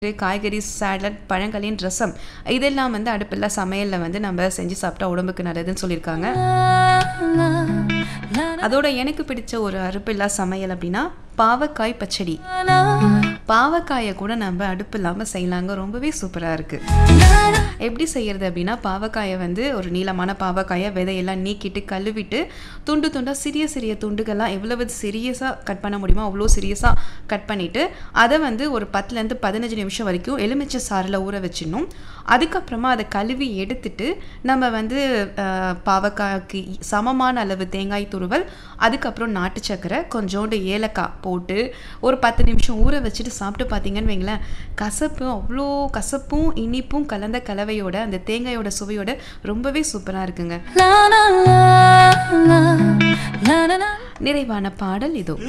காய்கறி சாலட் பழங்களின் ரசம் இதெல்லாம் வந்து அடுப்பில் சமையலில் வந்து நம்ம செஞ்சு சாப்பிட்டா உடம்புக்கு நல்லதுன்னு சொல்லியிருக்காங்க அதோட எனக்கு பிடிச்ச ஒரு அறுப்பில்லா சமையல் அப்படின்னா பாவக்காய் பச்சடி பாவக்காயை கூட நம்ம அடுப்பு இல்லாமல் செய்யலாங்க ரொம்பவே சூப்பராக இருக்குது எப்படி செய்யறது அப்படின்னா பாவக்காயை வந்து ஒரு நீளமான பாவக்காயை விதையெல்லாம் நீக்கிட்டு கழுவிட்டு துண்டு துண்டாக சிறிய சிறிய துண்டுகள்லாம் எவ்வளவு சீரியஸாக கட் பண்ண முடியுமோ அவ்வளோ சீரியஸாக கட் பண்ணிவிட்டு அதை வந்து ஒரு பத்துலேருந்து பதினஞ்சு நிமிஷம் வரைக்கும் எலுமிச்சை சாறில் ஊற வச்சிடணும் அதுக்கப்புறமா அதை கழுவி எடுத்துட்டு நம்ம வந்து அஹ், பாவக்காய்க்கு சமமான அளவு தேங்காய் துருவல் அதுக்கப்புறம் நாட்டு சக்கரை கொஞ்சோண்டு ஏலக்காய் போட்டு ஒரு பத்து நிமிஷம் ஊற வச்சுட்டு சாப்பிட்டு பார்த்தீங்கன்னு வைங்களேன் கசப்பு அவ்வளோ கசப்பும் இனிப்பும் கலந்த கலவையோட அந்த தேங்காயோட சுவையோட ரொம்பவே சூப்பராக இருக்குங்க நிறைவான பாடல் இதோ